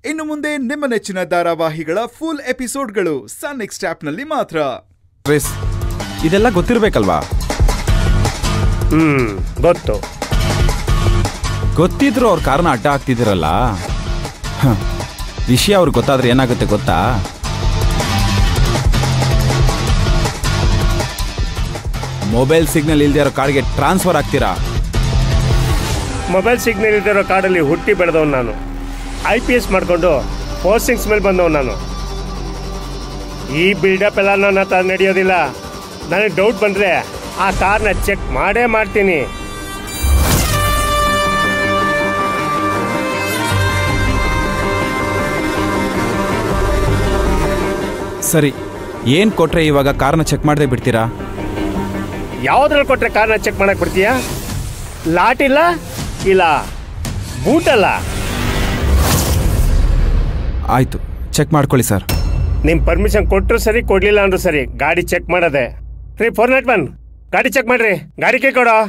ಇನ್ನು ಮುಂದೆ ನಿಮ್ಮ ನೆಚ್ಚಿನ ಧಾರಾವಾಹಿಗಳ ಫುಲ್ ಎಪಿಸೋಡ್ಗಳು ಸನ್ ನೆಕ್ಸ್ಟ್ ಆಪ್ನಲ್ಲಿ ಮಾತ್ರ ರೇಸ್ ಇದೆಲ್ಲ ಗೊತ್ತಿರ್ಬೇಕಲ್ವಾ ಹ್ಮ್ ಗೊತ್ತು ಗೊತ್ತಿದ್ರು ಅವ್ರ ಕಾರಣ ಅಡ್ಡ ಆಗ್ತಿದ್ದೀರಲ್ಲ ಹ, ವಿಷಯ ಅವ್ರಿಗೆ ಗೊತ್ತಾದ್ರೆ ಏನಾಗುತ್ತೆ ಗೊತ್ತಾ ಮೊಬೈಲ್ ಸಿಗ್ನಲ್ ಇಲ್ದೇ ಇರೋ ಕಾರ್ಡ್ಗೆ ಟ್ರಾನ್ಸ್ಫರ್ ಆಗ್ತೀರಾ ಮೊಬೈಲ್ ಸಿಗ್ನಲ್ ಇದ್ದಿರೋ ಕಾಡಲ್ಲಿ ಹುಟ್ಟಿ ಬೆಳೆದವನು ನಾನು ಐ ಪಿ ಎಸ್ ಮಾಡಿಕೊಂಡು ಪೋಸ್ಟಿಂಗ್ಸ್ ಮೇಲೆ ಬಂದವನು ನಾನು ಈ ಬಿಲ್ಡಪ್ ಎಲ್ಲ ನನ್ನ ಹತ್ರ ನಡೆಯೋದಿಲ್ಲ ನನಗೆ ಡೌಟ್ ಬಂದರೆ ಆ ಕಾರ್ನ ಚೆಕ್ ಮಾಡೇ ಮಾಡ್ತೀನಿ ಸರಿ ಏನ್ ಕೊಟ್ರೆ ಇವಾಗ ಕಾರ್ನ ಚೆಕ್ ಮಾಡದೆ ಬಿಡ್ತೀರಾ ಯಾವ್ದ್ರಲ್ಲಿ ಕೊಟ್ಟರೆ ಕಾರ್ನ ಚೆಕ್ ಮಾಡಕ್ಕೆ ಬಿಡ್ತೀಯಾ ಲಾಟ್ ಇಲ್ಲ ಇಲ್ಲ ಬೂಟಲ್ಲ ಆಯ್ತು ಚೆಕ್ ಮಾಡ್ಕೊಳ್ಳಿ ಸರ್ ನಿಮ್ಮ ಪರ್ಮಿಷನ್ ಕೊಟ್ಟರು ಸರಿ ಕೊಡ್ಲಿಲ್ಲ ಅಂದ್ರೂ ಸರಿ ಗಾಡಿ ಚೆಕ್ ಮಾಡೋದೆ ರೀ ಫೋರ್ ನಾಟ್ ಒನ್ ಗಾಡಿ ಚೆಕ್ ಮಾಡ್ರಿ ಗಾಡಿ ಕೈ ಕೊಡೋ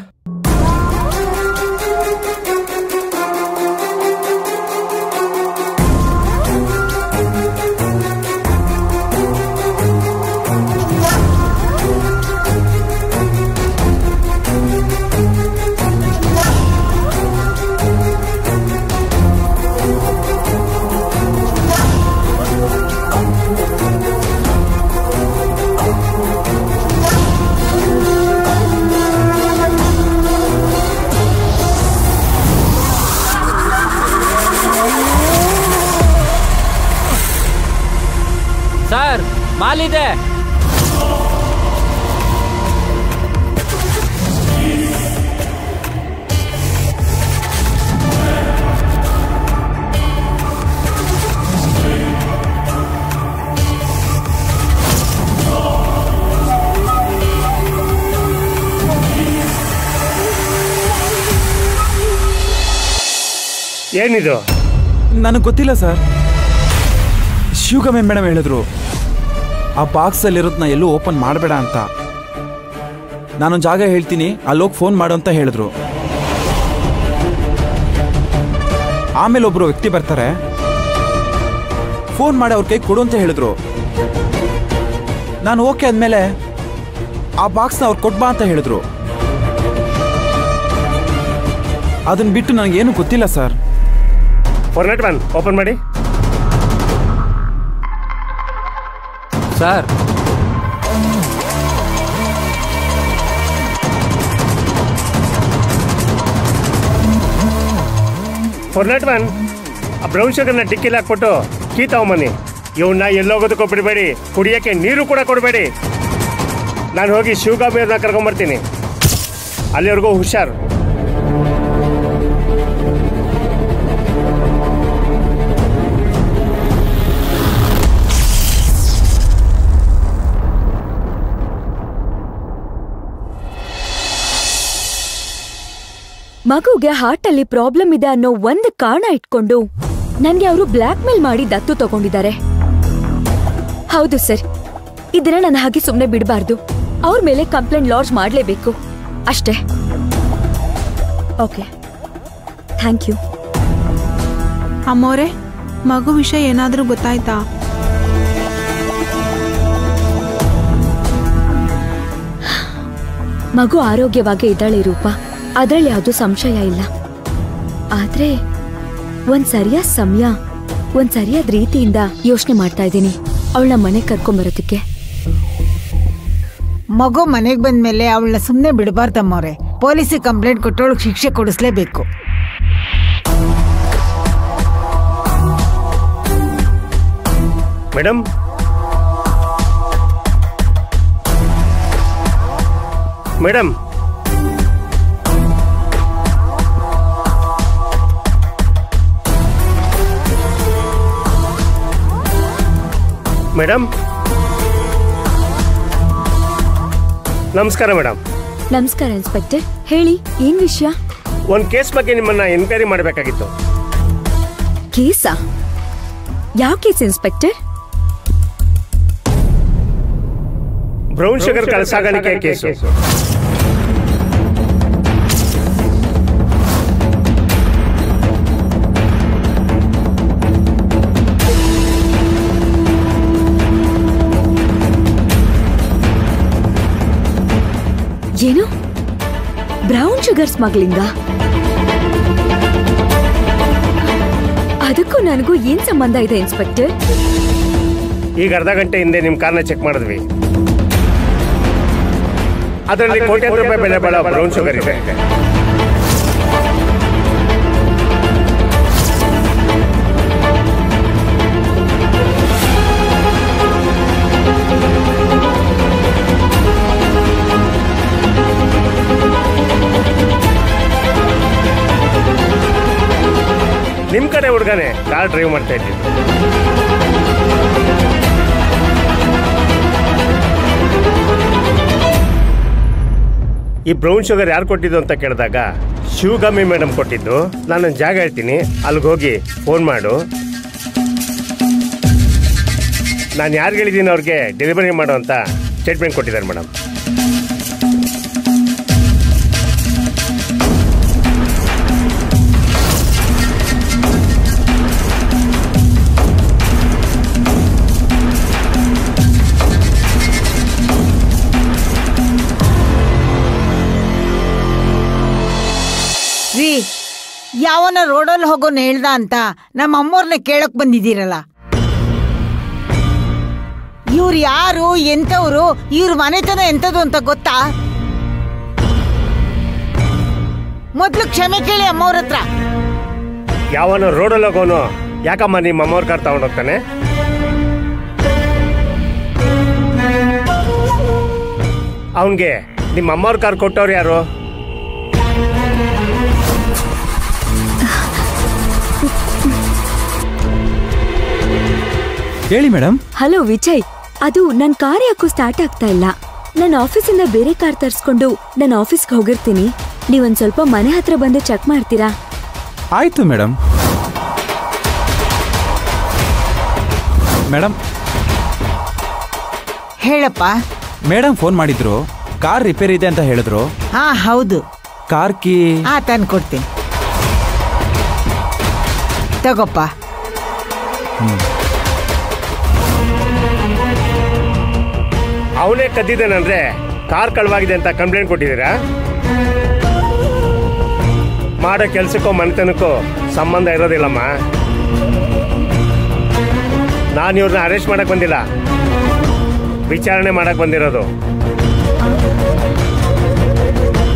ಸರ್ ಮಾಲಿದೆ ಏನಿದು ನನಗೆ ಗೊತ್ತಿಲ್ಲ ಸರ್ ಶಿವಗಮೆ ಮೇಡಮ್ ಹೇಳಿದ್ರು ಆ ಬಾಕ್ಸಲ್ಲಿರೋದನ್ನ ಎಲ್ಲೂ ಓಪನ್ ಮಾಡಬೇಡ ಅಂತ ನಾನೊಂದು ಜಾಗ ಹೇಳ್ತೀನಿ ಅಲ್ಲೋಗಿ ಫೋನ್ ಮಾಡು ಅಂತ ಹೇಳಿದ್ರು ಆಮೇಲೆ ಒಬ್ರು ವ್ಯಕ್ತಿ ಬರ್ತಾರೆ ಫೋನ್ ಮಾಡಿ ಅವ್ರ ಕೈ ಕೊಡು ಅಂತ ಹೇಳಿದ್ರು ನಾನು ಓಕೆ ಆದ್ಮೇಲೆ ಆ ಬಾಕ್ಸ್ನ ಅವ್ರು ಕೊಟ್ಬಾ ಅಂತ ಹೇಳಿದ್ರು ಅದನ್ನ ಬಿಟ್ಟು ನನಗೇನು ಗೊತ್ತಿಲ್ಲ sir four nought one open ಮಾಡಿ ಸರ್ ಫೋರ್ ನಾಟ್ ಒನ್ ಆ ಬ್ರೌನ್ ಶುಗರ್ನ ಡಿಕ್ಕಿಲಿ ಹಾಕ್ಬಿಟ್ಟು ಕೀ ತಗೊಂಬನ್ನಿ ಇವನ್ನ ಎಲ್ಲೋಗೋದಕ್ಕೂ ಬಿಡಬೇಡಿ ಕುಡಿಯೋಕ್ಕೆ ನೀರು ಕೂಡ ಕೊಡಬೇಡಿ ನಾನು ಹೋಗಿ ಶಿವಗಾಮಿಯವ್ರನ್ನ ಕರ್ಕೊಂಬರ್ತೀನಿ ಅಲ್ಲಿವರೆಗೂ ಹುಷಾರು ಮಗುಗೆ ಹಾರ್ಟ್ ಅಲ್ಲಿ ಪ್ರಾಬ್ಲಮ್ ಇದೆ ಅನ್ನೋ ಒಂದ್ ಕಾರಣ ಇಟ್ಕೊಂಡು ನನ್ಗೆ ಅವರು ಬ್ಲ್ಯಾಕ್ ಮೇಲ್ ಮಾಡಿ ದತ್ತು ತಗೊಂಡಿದ್ದಾರೆ ಹೌದು ಸರ್ ಇದನ್ನ ನಾನು ಹಾಗೆ ಸುಮ್ನೆ ಬಿಡಬಾರ್ದು ಅವ್ರ ಮೇಲೆ ಕಂಪ್ಲೇಂಟ್ ಲಾಡ್ಜ್ ಮಾಡ್ಲೇಬೇಕು ಅಷ್ಟೇ ಓಕೆ ಥ್ಯಾಂಕ್ ಯು ಅಮ್ಮೋರೆ ಮಗು ವಿಷಯ ಏನಾದರೂ ಗೊತ್ತಾಯ್ತಾ ಮಗು ಆರೋಗ್ಯವಾಗೇ ಇದ್ದಾಳೆ ರೂಪ ಅದ್ರಲ್ಲಿ ಯಾವುದು ಸಂಶಯ ಇಲ್ಲ ಆದ್ರೆ ಒಂದ್ ಸರಿಯಾದ ಸಮಯ ಒಂದ್ ಸರಿಯಾದ ರೀತಿಯಿಂದ ಯೋಚನೆ ಮಾಡ್ತಾ ಇದ್ದೀನಿ ಅವಳನ್ನ ಮನೆ ಕರ್ಕೊಂಬರೋದಕ್ಕೆ ಮಗು ಮನೆಗೆ ಬಂದ್ಮೇಲೆ ಅವಳನ್ನ ಸುಮ್ಮನೆ ಬಿಡಬಾರ್ದಮ್ಮವ್ರೆ ಪೊಲೀಸಿಗೆ ಕಂಪ್ಲೇಂಟ್ ಕೊಟ್ಟು ಅವಳಿಗೆ ಶಿಕ್ಷೆ ಕೊಡಿಸ್ಲೇಬೇಕು ಮೇಡಮ್ ಮೇಡಮ್ ಮೇಡಮ್ ನಮಸ್ಕಾರ ಮೇಡಮ್ ನಮಸ್ಕಾರ ಇನ್ಸ್ಪೆಕ್ಟರ್ ಹೇಳಿ ಏನ್ ವಿಷಯ ಒಂದು ಕೇಸ್ ಬಗ್ಗೆ ನಿಮ್ಮನ್ನ ಎನ್ಕ್ವೈರಿ ಮಾಡಬೇಕಾಗಿತ್ತು ಕೇಸಾ ಯಾವ ಕೇಸ್ ಇನ್ಸ್ಪೆಕ್ಟರ್ ಬ್ರೌನ್ ಶುಗರ್ ಕಳಸಾಗಾಣಿಕೆ ಕೇಸು ಶುಗರ್ ಸ್ಮಗ್ಲಿಂಗ ಅದಕ್ಕೂ ನನಗೂ ಏನ್ ಸಂಬಂಧ ಇದೆ ಇನ್ಸ್ಪೆಕ್ಟರ್ ಈಗ ಅರ್ಧ ಗಂಟೆ ಹಿಂದೆ ನಿಮ್ಮ ಕಾರ್ನ ಚೆಕ್ ಮಾಡಿದ್ವಿ ಅದರಲ್ಲಿ ಕೋಟ್ಯಾಂತರ ರೂಪಾಯಿ ಬೆಲೆ ಬಾಳೋ ಬ್ರೌನ್ ಶುಗರ್ ಇದೆ ನಿಮ್ ಕಡೆ ಹುಡುಗನೇ ಕಾರ್ ಡ್ರೈವ್ ಮಾಡ್ತಾ ಇದ್ದೀನಿ ಈ ಬ್ರೌನ್ ಶುಗರ್ ಯಾರು ಕೊಟ್ಟಿದ್ದು ಅಂತ ಕೇಳಿದಾಗ ಶಿವಗಾಮಿ ಮೇಡಮ್ ಕೊಟ್ಟಿದ್ದು ನಾನು ಜಾಗ ಹೇಳ್ತೀನಿ ಅಲ್ಲಿಗೆ ಹೋಗಿ ಫೋನ್ ಮಾಡು ನಾನು ಯಾರು ಹೇಳಿದ್ದೀನಿ ಅವ್ರಿಗೆ ಡೆಲಿವರಿ ಮಾಡು ಅಂತ ಸ್ಟೇಟ್ಮೆಂಟ್ ಕೊಟ್ಟಿದ್ದಾರೆ ಮೇಡಮ್ ರೀ ಯಾವನ ರೋಡಲ್ಲಿ ಹೋಗೋನ್ ಹೇಳ್ದ ಅಂತ ನಮ್ಮ ಅಮ್ಮೋರ್ನ ಕೇಳಕ್ ಬಂದಿದ್ದೀರಲ್ಲ ಇವ್ರು ಯಾರು ಎಂತವ್ರು ಇವ್ರ ಮನೆತನ ಎಂತದು ಅಂತ ಗೊತ್ತಾ ಮೊದ್ಲು ಕ್ಷಮೆ ಕೇಳಿ ಅಮ್ಮವ್ರ ಹತ್ರ ಯಾವನು ರೋಡಲ್ಲಿ ಹೋಗೋನು ಯಾಕಮ್ಮ ನಿಮ್ಮ ಅಮ್ಮವ್ರ ಕಾರ್ ತಗೊಂಡೋಗ್ತಾನೆ ಅವನಿಗೆ ನಿಮ್ಮ ಅಮ್ಮವ್ರ ಕಾರ್ ಕೊಟ್ಟವ್ರು ಯಾರು ಹೇಳಿ ಮೇಡಮ್ ಹಲೋ ವಿಜಯ್ ಅದು ನನ್ ಕಾರ್ ಯಾಕೋ ಸ್ಟಾರ್ಟ್ ಆಗ್ತಾ ಇಲ್ಲ ನನ್ನ ಆಫೀಸಿಂದ ಬೇರೆ ಕಾರ್ ತರ್ಸ್ಕೊಂಡು ನನ್ನ ಆಫೀಸ್ಗೆ ಹೋಗಿರ್ತೀನಿ ನೀವೊಂದ್ ಸ್ವಲ್ಪ ಮನೆ ಹತ್ರ ಬಂದು ಚೆಕ್ ಮಾಡ್ತೀರಾ ಆಯ್ತು ಮೇಡಮ್ ಮೇಡಮ್ ಹೇಳಪ್ಪ ಮೇಡಮ್ ಫೋನ್ ಮಾಡಿದ್ರು ಕಾರ್ ರಿಪೇರಿ ಇದೆ ಅಂತ ಹೇಳಿದ್ರು ಹಾ ಹೌದು ಕಾರ್ ಕೀ ಹಾ ತಂದ್ಕೊಡ್ತೀನಿ ತಗೋಪ್ಪ ಅವನೇ ಕದ್ದಿದ್ದಾನಂದ್ರೆ ಕಾರ್ ಕಳವಾಗಿದೆ ಅಂತ ಕಂಪ್ಲೇಂಟ್ ಕೊಟ್ಟಿದ್ದೀರಾ ಮಾಡೋ ಕೆಲ್ಸಕ್ಕೋ ಮನೆತನಕ್ಕೋ ಸಂಬಂಧ ಇರೋದಿಲ್ಲಮ್ಮ ನಾನು ಇವ್ರನ್ನ ಅರೆಸ್ಟ್ ಮಾಡಕ್ ಬಂದಿಲ್ಲ ವಿಚಾರಣೆ ಮಾಡಕ್ ಬಂದಿರೋದು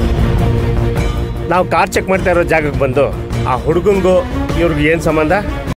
ನಾವು ಕಾರ್ ಚೆಕ್ ಮಾಡ್ತಾ ಇರೋ ಜಾಗಕ್ಕೆ ಬಂದು ಆ ಹುಡುಗಂಗೂ ಇವ್ರಿಗೆ ಏನು ಸಂಬಂಧ